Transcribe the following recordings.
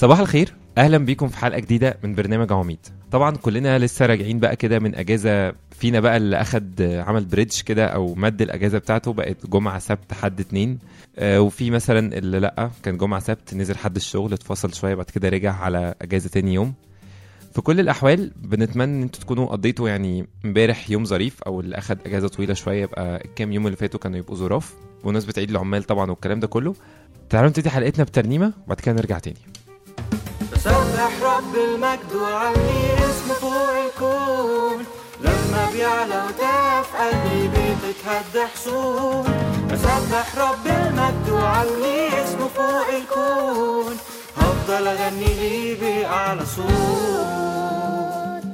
صباح الخير اهلا بيكم في حلقه جديده من برنامج عواميد طبعا كلنا لسه راجعين بقى كده من اجازه فينا بقى اللي اخد عمل بريدج كده او مد الاجازه بتاعته بقت جمعه سبت حد اتنين آه وفي مثلا اللي لا كان جمعه سبت نزل حد الشغل اتفصل شويه بعد كده رجع على اجازه تاني يوم في كل الاحوال بنتمنى ان انتوا تكونوا قضيتوا يعني امبارح يوم ظريف او اللي اخد اجازه طويله شويه يبقى الكام يوم اللي فاتوا كانوا يبقوا ظراف بمناسبه عيد العمال طبعا والكلام ده كله تعالوا نبتدي حلقتنا بترنيمه وبعد كده نرجع تاني بسبح رب المجد وعلي اسمه فوق الكون لما بيعلى وتقف قلبي بتتهد حصون بسبح رب المجد وعلي اسمه فوق الكون هفضل اغني ليه بأعلى صوت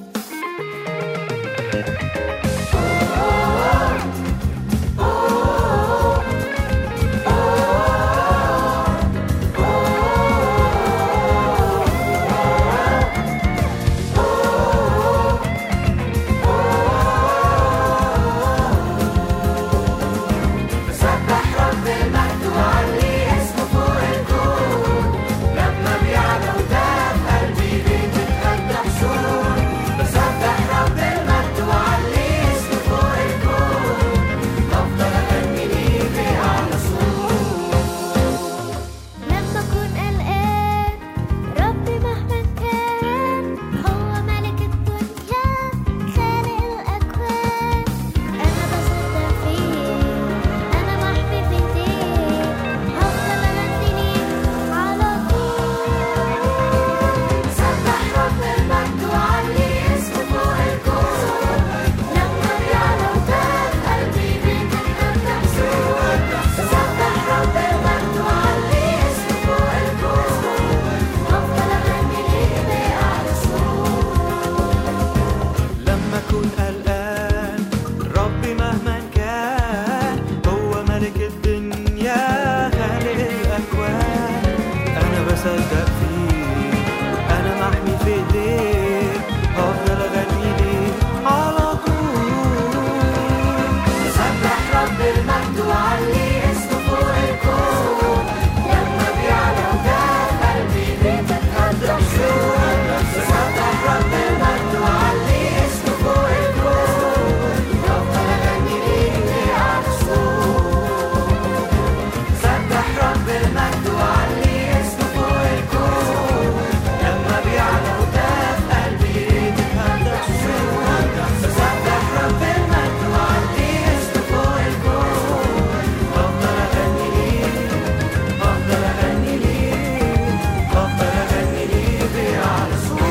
بسبح رب المجد وعلي اسمه فوق الكون لما بيعلى وتاب قلبي بتتهد حصون بسبح رب المجد وعلي اسمه فوق الكون بفضل اغني ليه بأعلى صوت لما أكون قلقان ربي مهما كان هو ملك الدنيا خالق الأكوان أنا بصدق فيه أنا محمي في إيديه هفضل أغني ليه على طول سبح رب المجد وعلي اسمه فوق الكون لما بيعلى وتاب قلبي بيتهد حصون سبح رب المجد وعلي اسمه فوق الكون افضل اغني ليه بأعلى صوت لما اكون قلقان ربي مهما كان هو ملك الدنيا خالق الاكوان انا بصدق فيه انا محمي في ايديه هفضل اغني ليه على طول سبح رب المجد وعلي اسمه فوق الكون لما بيعلى وجاب قلبي بتتهد حصون سبح رب المجد وعلي اسمه فوق الكون هفضل اغني ليه بأعلى صوت سبح رب المجد وعلي اسمه فوق الكون لما بيعلى وتاب قلبي بتتهد حصون سبح رب المجد وعلي اسمه فوق الكون هفضل اغني ليه هفضل اغني ليه هفضل اغني ليه بأعلى صوت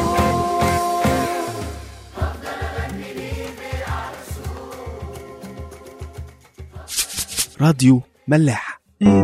راديو ملاح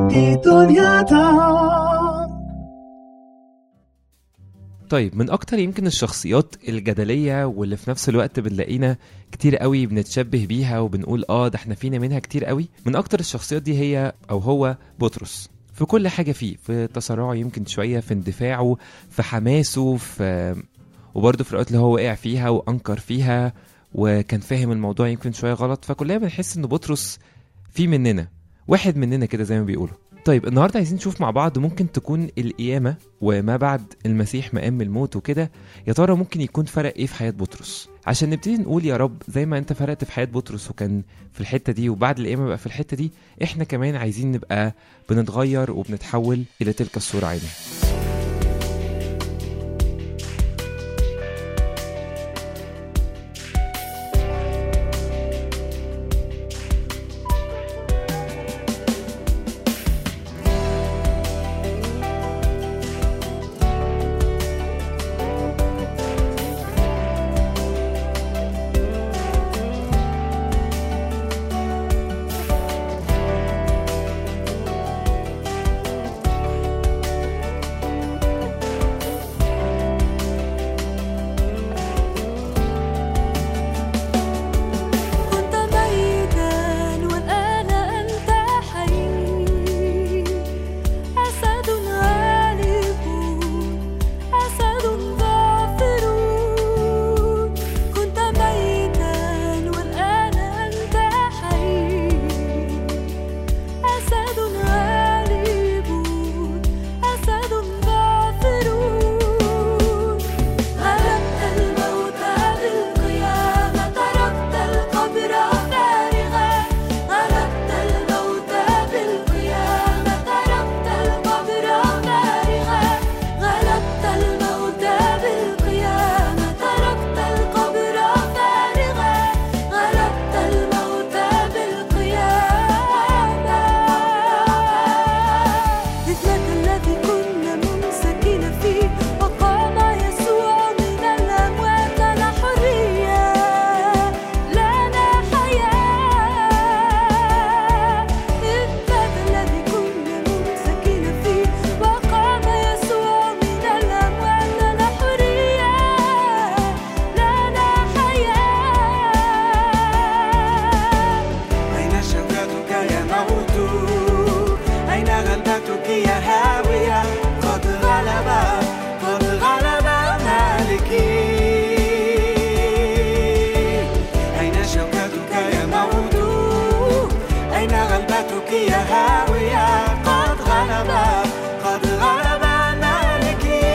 طيب من اكتر يمكن الشخصيات الجدليه واللي في نفس الوقت بنلاقينا كتير قوي بنتشبه بيها وبنقول اه ده احنا فينا منها كتير قوي من اكتر الشخصيات دي هي او هو بطرس في كل حاجه فيه في تسرعه يمكن شويه في اندفاعه في حماسه في وبرضه في الاوقات اللي هو وقع فيها وانكر فيها وكان فاهم الموضوع يمكن شويه غلط فكلنا بنحس ان بطرس في مننا واحد مننا كده زي ما بيقولوا طيب النهارده عايزين نشوف مع بعض ممكن تكون القيامه وما بعد المسيح مقام الموت وكده يا ترى ممكن يكون فرق ايه في حياه بطرس عشان نبتدي نقول يا رب زي ما انت فرقت في حياه بطرس وكان في الحته دي وبعد القيامه بقى في الحته دي احنا كمان عايزين نبقى بنتغير وبنتحول الى تلك الصوره عينها هاوية قد غلب قد غلب مالكي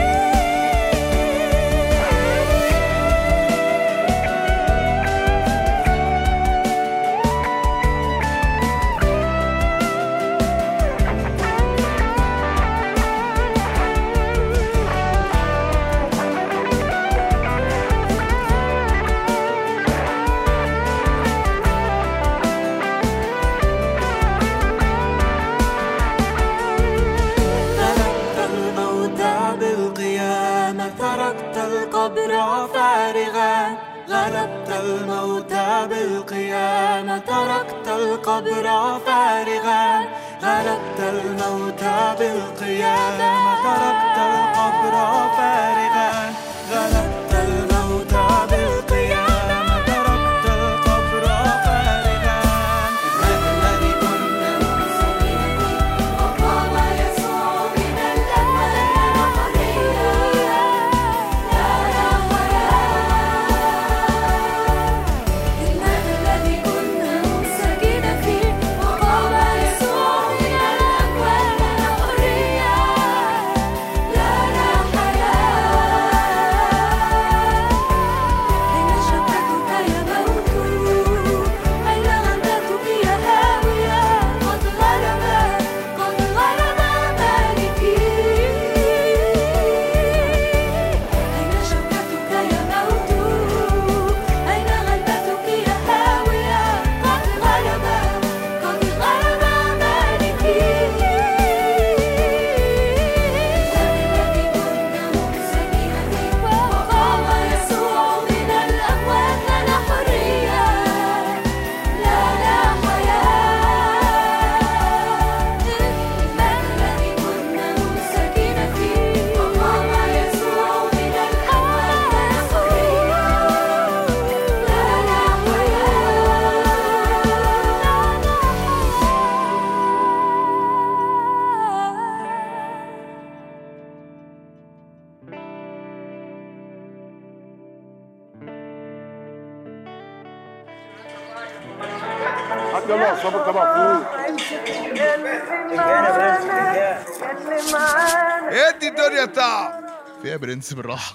غلبت الموت بالقيامة تركت القبر فارغا غلبت الموت بالقيامة تركت القبر فارغا غلبت الموت بالقيامة تركت القبر فارغا غلبت الموت بالقيامة تركت القبر فارغا الذي كنا وقام يسوع من الأموات حريا لا لا حياة المال الذي كنا مساكين فيه وقام يسوع من الأموات حريا لا لا حياة أين شوكتك يا موت أين غلبتك يا هاوية قد غلب قد غلب مالكي أين شوكتك يا موت أين غلبتك يا هاوية قد غلب قد غلب مالكي الذي كنا ممسكين فيه وقام يسوع من الأموات لنا حرية لا لا حياة المال الذي كنا ممسكين فيه وقام يسوع من الأموات لنا حرية لا لا حياة حتى لو اصابك مفروض ادي الدنيا تعب فيها برنس بالراحه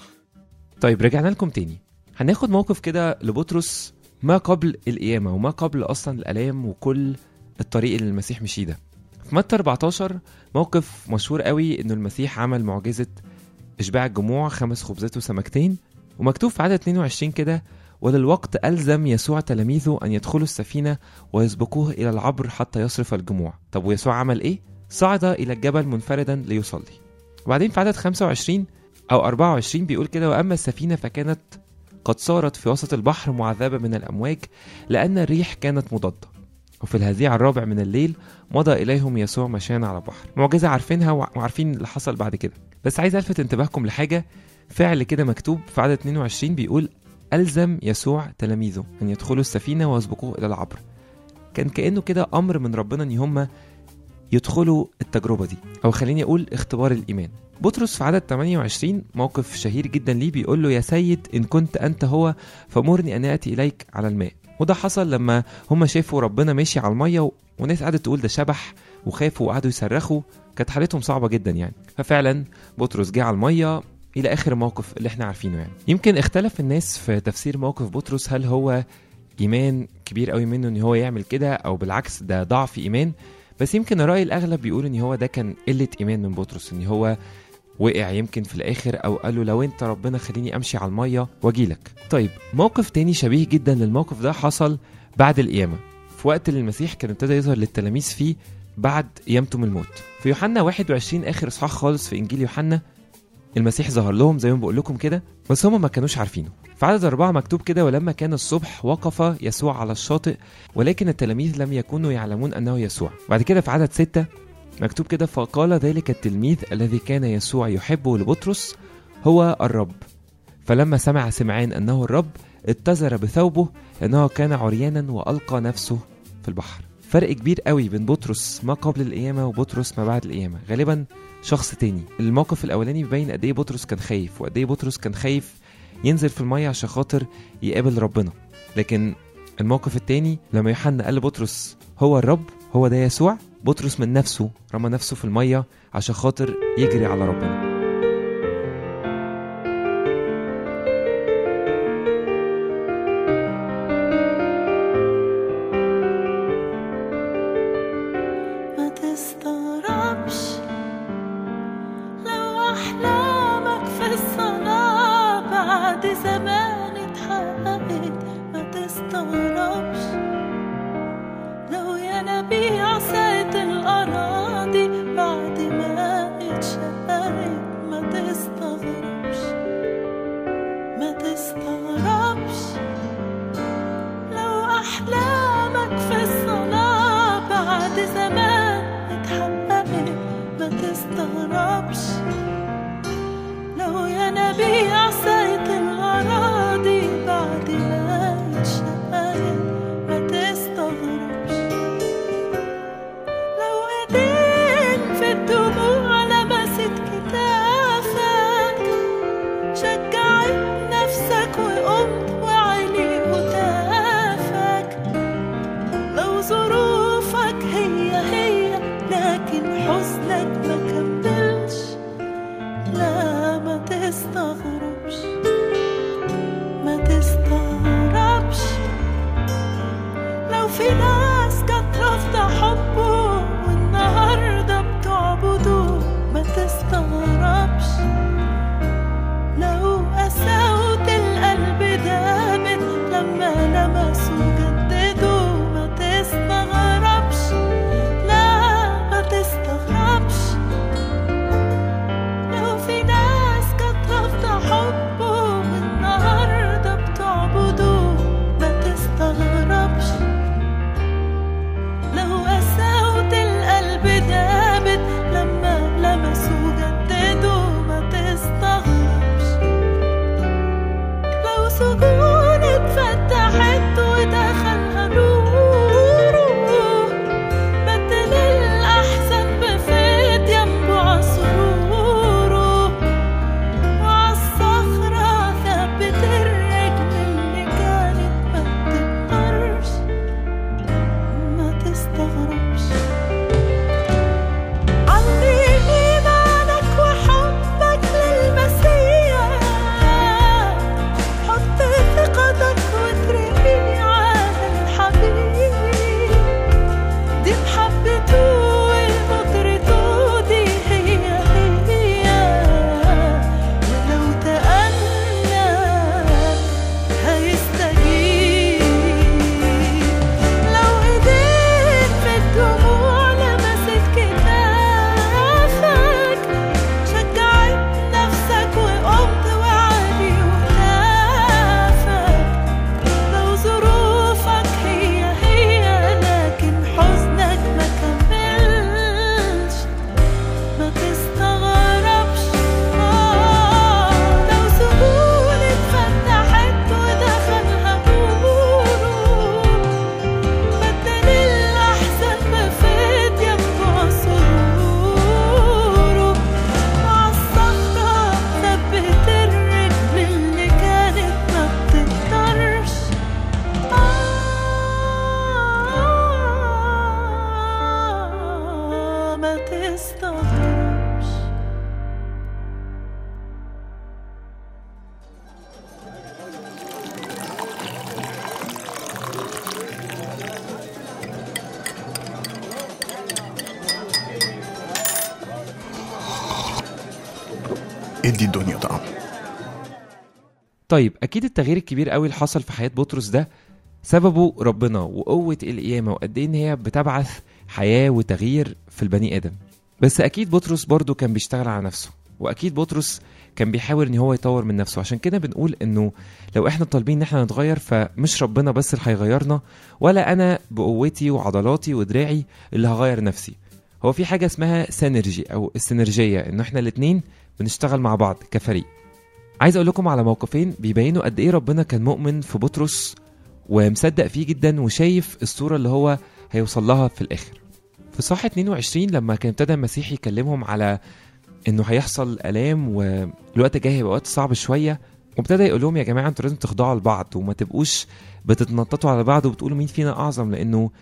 طيب رجعنا لكم تاني هناخد موقف كده لبطرس ما قبل القيامة وما قبل أصلا الآلام وكل الطريق اللي المسيح مشيه ده في متى 14 موقف مشهور قوي إنه المسيح عمل معجزة إشباع الجموع خمس خبزات وسمكتين ومكتوب في عدد 22 كده وللوقت ألزم يسوع تلاميذه أن يدخلوا السفينة ويسبقوه إلى العبر حتى يصرف الجموع طب ويسوع عمل إيه؟ صعد إلى الجبل منفردا ليصلي وبعدين في عدد 25 أو 24 بيقول كده وأما السفينة فكانت قد صارت في وسط البحر معذبة من الأمواج لأن الريح كانت مضادة وفي الهزيع الرابع من الليل مضى إليهم يسوع مشيا على البحر معجزة عارفينها وع- وعارفين اللي حصل بعد كده بس عايز ألفت انتباهكم لحاجة فعل كده مكتوب في عدد 22 بيقول ألزم يسوع تلاميذه أن يدخلوا السفينة ويسبقوه إلى العبر كان كأنه كده أمر من ربنا أن هم يدخلوا التجربة دي أو خليني أقول اختبار الإيمان بطرس في عدد 28 موقف شهير جدا ليه بيقول له يا سيد إن كنت أنت هو فمرني أن آتي إليك على الماء وده حصل لما هم شافوا ربنا ماشي على المية و... وناس قعدت تقول ده شبح وخافوا وقعدوا يصرخوا كانت حالتهم صعبة جدا يعني ففعلا بطرس جه على المية إلى آخر الموقف اللي احنا عارفينه يعني يمكن اختلف الناس في تفسير موقف بطرس هل هو إيمان كبير قوي منه إن هو يعمل كده أو بالعكس ده ضعف إيمان بس يمكن الرأي الأغلب بيقول إن هو ده كان قلة إيمان من بطرس إن هو وقع يمكن في الآخر أو قال له لو أنت ربنا خليني أمشي على المية وأجيلك طيب موقف تاني شبيه جدا للموقف ده حصل بعد القيامة في وقت اللي المسيح كان ابتدى يظهر للتلاميذ فيه بعد قيامته من الموت في يوحنا 21 آخر إصحاح خالص في إنجيل يوحنا المسيح ظهر لهم زي ما بقول لكم كده بس هم ما كانوش عارفينه في عدد أربعة مكتوب كده ولما كان الصبح وقف يسوع على الشاطئ ولكن التلاميذ لم يكونوا يعلمون أنه يسوع بعد كده في عدد ستة مكتوب كده فقال ذلك التلميذ الذي كان يسوع يحبه لبطرس هو الرب فلما سمع سمعان أنه الرب اتزر بثوبه لأنه كان عريانا وألقى نفسه في البحر فرق كبير قوي بين بطرس ما قبل القيامة وبطرس ما بعد القيامة غالبا شخص تاني الموقف الأولاني بيبين قد إيه بطرس كان خايف وقد إيه بطرس كان خايف ينزل في المية عشان خاطر يقابل ربنا لكن الموقف التاني لما يوحنا قال لبطرس هو الرب هو ده يسوع بطرس من نفسه رمى نفسه في المية عشان خاطر يجري على ربنا ما تستغربش لو أحلامك في الصلاة بعد زمان اتحققت ما تستغربش لو ينابيع ساعة الأراضي بعد ما اتشققت ما تستغربش ما تستغربش لو أحلامك في الصلاة بعد زمان اتحققت ما تستغربش لو ينابيع ساعة الأراضي بعد ما اتشققت ما تستغربش لو ايدين في الدموع لمست كتافك شجعت نفسك وقمت وعلي هتافك لو ظروفك هي هي لكن حزنك ما كملش لا ما تستغربش ما تستغربش لو في ناس كانت رافضة حبه والنهاردة بتعبده ما تستغربش لو قساوة القلب دامت لما لمسوا جددوا ما تستغربش لا ما تستغربش لو في ناس كانت رافضة حبه والنهاردة بتعبده ما تستغربش لو قساوة القلب دامت لما لمسوا جددوا ما تستغربش لو سجون اتفتحت ودخلها نور بدل الأحزان بفيض ينبع سروره وعالصخرة ثبت الرجل اللي كانت ما بتقدرش ما تستغربش علمني إيمانك وحبك للمسيح حط ثقتك واترمي على الحبيب دي محبته ومطرته دي هي هي ولو تأنى هيستجيب لو ايدين في الدموع لمست كتافك شجعت نفسك وقمت وعلي وكافك لو ظروفك هي هي لكن حزنك ما كملش ما تستغربش آه لو سجون اتفتحت ودخلها نور بدل الأحزان بفيض ينبع سروره وعالصخرة ثبت الرجل اللي كانت ما بتقدرش آه ما تستغربش ادي الدنيا طعم طيب اكيد التغيير الكبير قوي اللي حصل في حياه بطرس ده سببه ربنا وقوه القيامه وقد ايه ان هي بتبعث حياه وتغيير في البني ادم بس اكيد بطرس برضه كان بيشتغل على نفسه واكيد بطرس كان بيحاول ان هو يطور من نفسه عشان كده بنقول انه لو احنا طالبين ان احنا نتغير فمش ربنا بس اللي هيغيرنا ولا انا بقوتي وعضلاتي ودراعي اللي هغير نفسي هو في حاجه اسمها سينرجي او السينرجيه ان احنا الاتنين بنشتغل مع بعض كفريق عايز اقول لكم على موقفين بيبينوا قد ايه ربنا كان مؤمن في بطرس ومصدق فيه جدا وشايف الصوره اللي هو هيوصل لها في الاخر في صح 22 لما كان ابتدى المسيح يكلمهم على انه هيحصل الام والوقت جاي هيبقى وقت صعب شويه وابتدى يقول لهم يا جماعه انتوا لازم تخضعوا لبعض وما تبقوش بتتنططوا على بعض وبتقولوا مين فينا اعظم لانه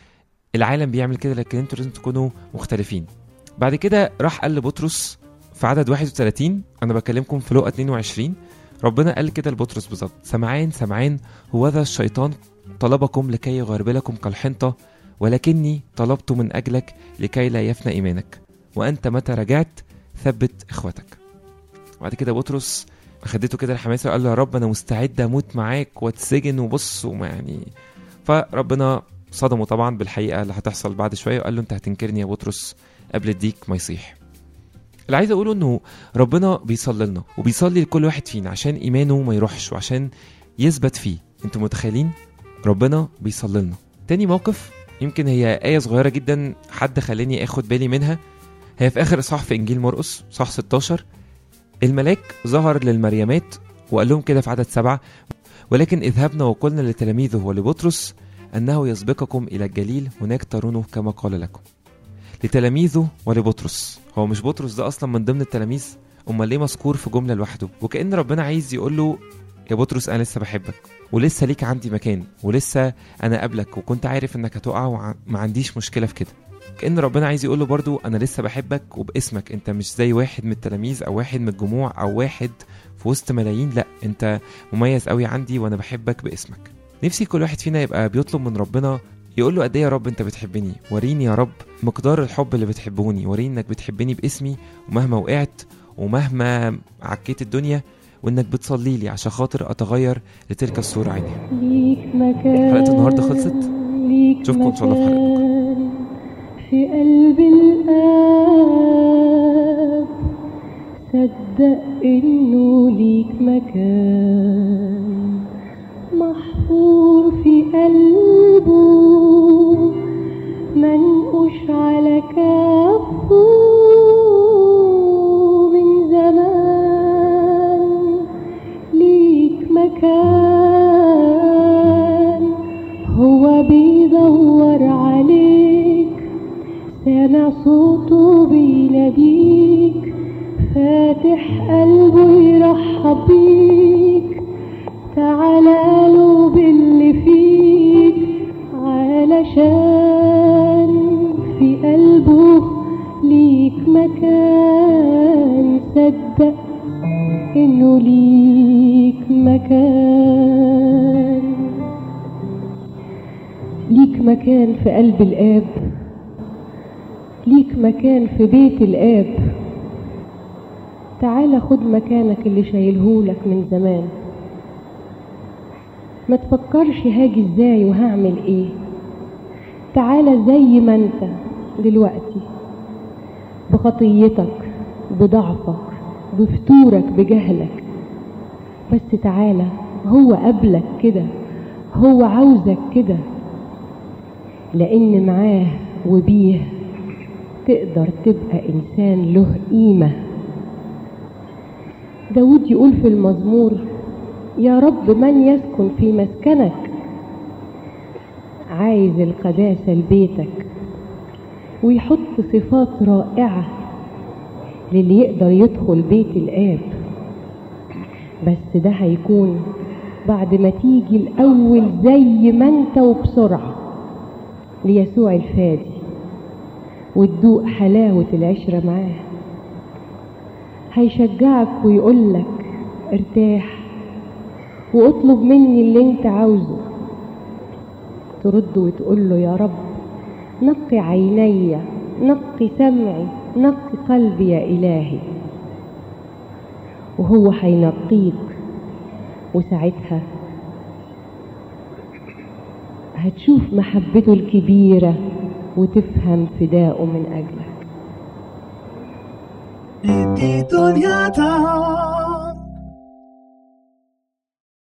العالم بيعمل كده لكن انتوا لازم تكونوا مختلفين بعد كده راح قال لبطرس في عدد 31 انا بكلمكم في لقا 22 ربنا قال كده لبطرس بالظبط سمعان سمعان هوذا الشيطان طلبكم لكي يغربلكم كالحنطة ولكني طلبت من أجلك لكي لا يفنى إيمانك وأنت متى رجعت ثبت إخوتك وبعد كده بطرس أخدته كده الحماسة وقال له يا رب أنا مستعد أموت معاك واتسجن وبص وما يعني فربنا صدمه طبعا بالحقيقة اللي هتحصل بعد شوية وقال له أنت هتنكرني يا بطرس قبل الديك ما يصيح اللي عايز اقوله انه ربنا بيصلي لنا وبيصلي لكل واحد فينا عشان ايمانه ما يروحش وعشان يثبت فيه انتوا متخيلين ربنا بيصلي لنا تاني موقف يمكن هي آية صغيرة جدا حد خلاني اخد بالي منها هي في اخر اصحاح في انجيل مرقس صح 16 الملاك ظهر للمريمات وقال لهم كده في عدد سبعة ولكن اذهبنا وقلنا لتلاميذه ولبطرس انه يسبقكم الى الجليل هناك ترونه كما قال لكم لتلاميذه ولبطرس هو مش بطرس ده اصلا من ضمن التلاميذ امال ليه مذكور في جمله لوحده وكان ربنا عايز يقول له يا بطرس انا لسه بحبك ولسه ليك عندي مكان ولسه انا قبلك وكنت عارف انك هتقع وما عنديش مشكله في كده كان ربنا عايز يقول له برضو انا لسه بحبك وباسمك انت مش زي واحد من التلاميذ او واحد من الجموع او واحد في وسط ملايين لا انت مميز قوي عندي وانا بحبك باسمك نفسي كل واحد فينا يبقى بيطلب من ربنا يقول له قد ايه يا رب انت بتحبني وريني يا رب مقدار الحب اللي بتحبهوني وريني انك بتحبني باسمي ومهما وقعت ومهما عكيت الدنيا وانك بتصلي لي عشان خاطر اتغير لتلك الصورة عينها ليك مكان حلقة النهاردة خلصت ليك نشوفكم إن شاء الله في حلقة بكرة. مكان في قلب الآب صدق إنه ليك مكان محفور في قلبه منقوش على كفه من زمان ليك مكان هو بيدور عليك سامع صوته بيناديك فاتح قلبه يرحب بيك تعالى له باللي فيك علشان في قلبه ليك مكان صدق انه ليك مكان ليك مكان في قلب الاب ليك مكان في بيت الاب تعالى خد مكانك اللي شايلهولك من زمان ما تفكرش هاجي ازاي وهعمل ايه تعالى زي ما انت دلوقتي بخطيتك بضعفك بفتورك بجهلك بس تعالى هو قبلك كده هو عاوزك كده لان معاه وبيه تقدر تبقى انسان له قيمه داود يقول في المزمور يا رب من يسكن في مسكنك عايز القداسة لبيتك ويحط صفات رائعة للي يقدر يدخل بيت الآب بس ده هيكون بعد ما تيجي الأول زي ما انت وبسرعة ليسوع الفادي وتدوق حلاوة العشرة معاه هيشجعك ويقولك ارتاح واطلب مني اللي انت عاوزه ترد وتقول له يا رب نقي عيني نقي سمعي نقي قلبي يا إلهي وهو هينقيك وساعتها هتشوف محبته الكبيرة وتفهم فداءه من أجلك ای دیدن یادم